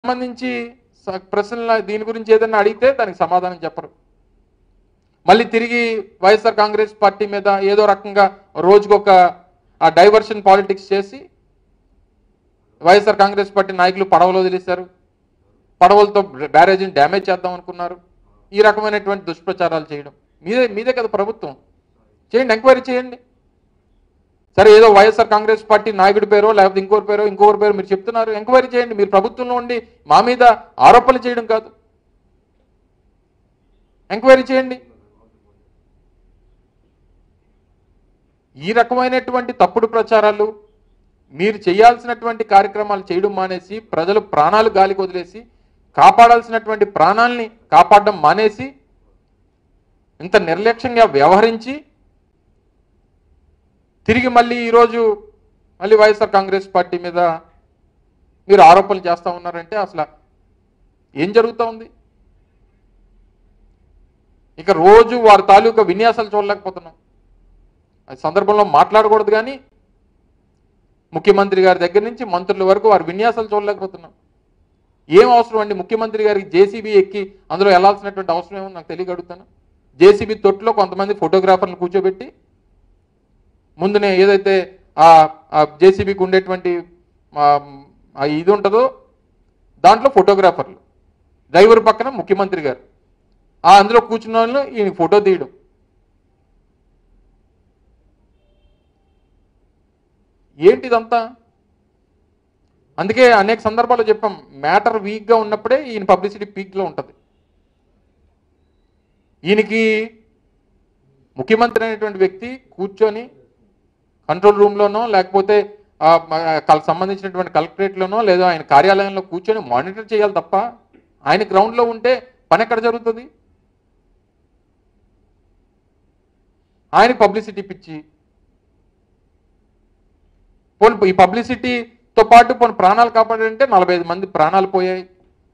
సంబంధించి స- ప్రశ్నల దీని గురించి ఏదైనా అడిగితే దానికి సమాధానం చెప్పరు మళ్ళీ తిరిగి వైఎస్ఆర్ కాంగ్రెస్ పార్టీ మీద ఏదో రకంగా రోజుకొక ఆ డైవర్షన్ పాలిటిక్స్ చేసి వైఎస్ఆర్ కాంగ్రెస్ పార్టీ నాయకులు పడవలు వదిలేశారు పడవలతో బ్యారేజీని డ్యామేజ్ చేద్దాం అనుకున్నారు ఈ రకమైనటువంటి దుష్ప్రచారాలు చేయడం మీదే మీదే కదా ప్రభుత్వం చేయండి ఎంక్వైరీ చేయండి సరే ఏదో వైఎస్ఆర్ కాంగ్రెస్ పార్టీ నాయకుడి పేరో లేకపోతే ఇంకోరి పేరో ఇంకొకరి పేరు మీరు చెప్తున్నారు ఎంక్వైరీ చేయండి మీరు ప్రభుత్వంలో ఉండి మా మీద ఆరోపణలు చేయడం కాదు ఎంక్వైరీ చేయండి ఈ రకమైనటువంటి తప్పుడు ప్రచారాలు మీరు చేయాల్సినటువంటి కార్యక్రమాలు చేయడం మానేసి ప్రజలు ప్రాణాలు గాలికి వదిలేసి కాపాడాల్సినటువంటి ప్రాణాల్ని కాపాడడం మానేసి ఇంత నిర్లక్ష్యంగా వ్యవహరించి తిరిగి మళ్ళీ ఈరోజు మళ్ళీ వైఎస్ఆర్ కాంగ్రెస్ పార్టీ మీద మీరు ఆరోపణలు చేస్తూ ఉన్నారంటే అసలు ఏం జరుగుతూ ఉంది ఇక రోజు వారి తాలూకా విన్యాసాలు చూడలేకపోతున్నాం అది సందర్భంలో మాట్లాడకూడదు కానీ ముఖ్యమంత్రి గారి దగ్గర నుంచి మంత్రుల వరకు వారి విన్యాసాలు చూడలేకపోతున్నాం ఏం అవసరం అండి ముఖ్యమంత్రి గారికి జేసీబీ ఎక్కి అందులో వెళ్ళాల్సినటువంటి అవసరం ఏమో నాకు తెలియక అడుగుతాను జేసీబీ తొట్టులో కొంతమంది ఫోటోగ్రాఫర్లు కూర్చోబెట్టి ముందునే ఏదైతే ఆ జేసీబీకి ఉండేటువంటి ఆ, ఆ ఇది ఉంటుందో దాంట్లో ఫోటోగ్రాఫర్లు డ్రైవర్ పక్కన ముఖ్యమంత్రి గారు ఆ అందులో కూర్చున్న వాళ్ళు ఈయన ఫోటో తీయడం ఏంటిదంతా అందుకే అనేక సందర్భాల్లో చెప్పాం మ్యాటర్ వీక్గా ఉన్నప్పుడే ఈయన పబ్లిసిటీ పీక్లో ఉంటుంది ఈయనకి ముఖ్యమంత్రి అనేటువంటి వ్యక్తి కూర్చొని కంట్రోల్ రూమ్లోనో లేకపోతే ఆ, మ- కల్- సంబంధించినటువంటి కలెక్టరేట్లోనో లేదా ఆయన కార్యాలయంలో కూర్చొని మానిటర్ చేయాలి తప్ప ఆయన గ్రౌండ్లో ఉంటే పని ఎక్కడ జరుగుతుంది ఆయనకి పబ్లిసిటీ పిచ్చి పోనీ ఈ పబ్లిసిటీతో పాటు పోనీ ప్రాణాలు కాపాడారంటే నలభై ఐదు మంది ప్రాణాలు పోయాయి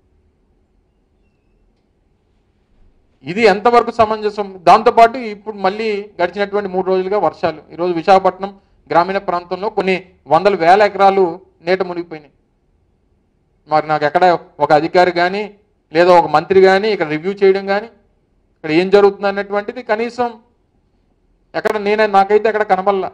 ఇది ఎంతవరకు సమంజసం దాంతోపాటు ఇప్పుడు మళ్ళీ గడిచినటువంటి మూడు రోజులుగా వర్షాలు ఈరోజు విశాఖపట్నం గ్రామీణ ప్రాంతంలో కొన్ని వందల వేల ఎకరాలు నీట మునిగిపోయినాయి మరి నాకు ఎక్కడ ఒక అధికారి కానీ లేదా ఒక మంత్రి కానీ ఇక్కడ రివ్యూ చేయడం కానీ ఇక్కడ ఏం జరుగుతుంది అన్నటువంటిది కనీసం ఎక్కడ నేనే నాకైతే ఎక్కడ కనబడలా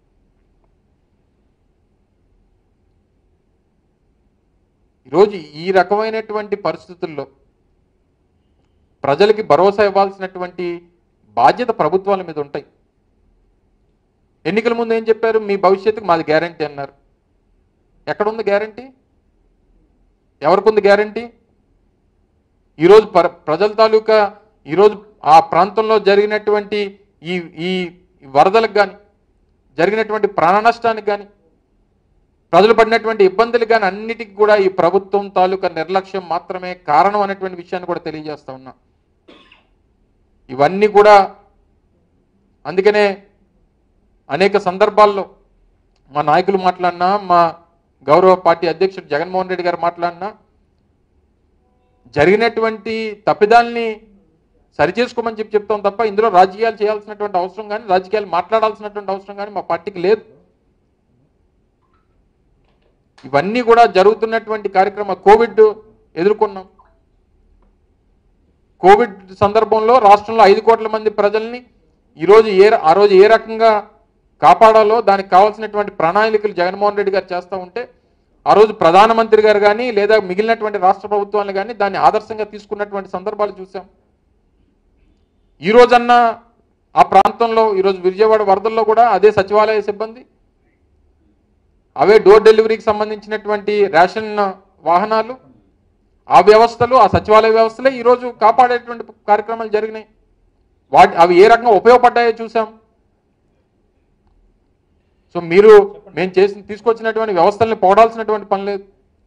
ఈరోజు ఈ రకమైనటువంటి పరిస్థితుల్లో ప్రజలకి భరోసా ఇవ్వాల్సినటువంటి బాధ్యత ప్రభుత్వాల మీద ఉంటాయి ఎన్నికల ముందు ఏం చెప్పారు మీ భవిష్యత్తుకు మాది గ్యారంటీ అన్నారు ఎక్కడుంది గ్యారంటీ ఎవరికి ఉంది గ్యారంటీ ఈరోజు పర ప్రజల తాలూకా ఈరోజు ఆ ప్రాంతంలో జరిగినటువంటి ఈ ఈ వరదలకు కానీ జరిగినటువంటి ప్రాణ నష్టానికి కానీ ప్రజలు పడినటువంటి ఇబ్బందులు కానీ అన్నిటికీ కూడా ఈ ప్రభుత్వం తాలూకా నిర్లక్ష్యం మాత్రమే కారణం అనేటువంటి విషయాన్ని కూడా తెలియజేస్తా ఉన్నా ఇవన్నీ కూడా అందుకనే అనేక సందర్భాల్లో మా నాయకులు మాట్లాడినా మా గౌరవ పార్టీ అధ్యక్షుడు జగన్మోహన్ రెడ్డి గారు మాట్లాడినా జరిగినటువంటి తప్పిదాల్ని సరిచేసుకోమని చెప్పి చెప్తాం తప్ప ఇందులో రాజకీయాలు చేయాల్సినటువంటి అవసరం కానీ రాజకీయాలు మాట్లాడాల్సినటువంటి అవసరం కానీ మా పార్టీకి లేదు ఇవన్నీ కూడా జరుగుతున్నటువంటి కార్యక్రమ కోవిడ్ ఎదుర్కొన్నాం కోవిడ్ సందర్భంలో రాష్ట్రంలో ఐదు కోట్ల మంది ప్రజల్ని ఈరోజు ఏ ఆ రోజు ఏ రకంగా కాపాడాలో దానికి కావాల్సినటువంటి ప్రణాళికలు జగన్మోహన్ రెడ్డి గారు చేస్తూ ఉంటే ఆ రోజు ప్రధానమంత్రి గారు కానీ లేదా మిగిలినటువంటి రాష్ట్ర ప్రభుత్వాలు కానీ దాన్ని ఆదర్శంగా తీసుకున్నటువంటి సందర్భాలు చూసాం ఈ రోజన్నా ఆ ప్రాంతంలో ఈరోజు విజయవాడ వరదల్లో కూడా అదే సచివాలయ సిబ్బంది అవే డోర్ డెలివరీకి సంబంధించినటువంటి రేషన్ వాహనాలు ఆ వ్యవస్థలు ఆ సచివాలయ వ్యవస్థలే ఈరోజు కాపాడేటువంటి కార్యక్రమాలు జరిగినాయి వాటి అవి ఏ రకంగా ఉపయోగపడ్డాయో చూసాం సో మీరు మేము చేసి తీసుకొచ్చినటువంటి వ్యవస్థల్ని పోడాల్సినటువంటి పని లేదు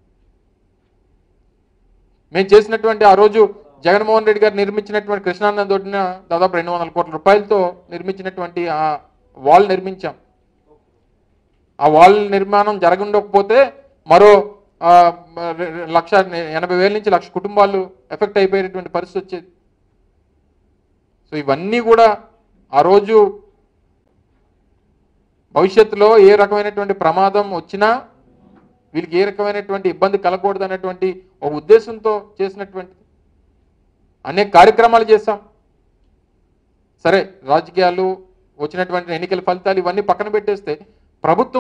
మేము చేసినటువంటి ఆ రోజు జగన్మోహన్ రెడ్డి గారు నిర్మించినటువంటి కృష్ణానది ఒడ్డున దాదాపు రెండు వందల కోట్ల రూపాయలతో నిర్మించినటువంటి ఆ వాల్ నిర్మించాం ఆ వాల్ నిర్మాణం జరగకపోతే మరో ఆ, రె- రె- లక్ష ఎనభై వేల నుంచి లక్ష కుటుంబాలు ఎఫెక్ట్ అయిపోయేటువంటి పరిస్థితి వచ్చేది సో ఇవన్నీ కూడా ఆ రోజు భవిష్యత్తులో ఏ రకమైనటువంటి ప్రమాదం వచ్చినా వీళ్ళకి ఏ రకమైనటువంటి ఇబ్బంది కలగకూడదు అనేటువంటి ఒక ఉద్దేశంతో చేసినటువంటిది అనేక కార్యక్రమాలు చేశాం సరే రాజకీయాలు వచ్చినటువంటి ఎన్నికల ఫలితాలు ఇవన్నీ పక్కన పెట్టేస్తే ప్రభుత్వం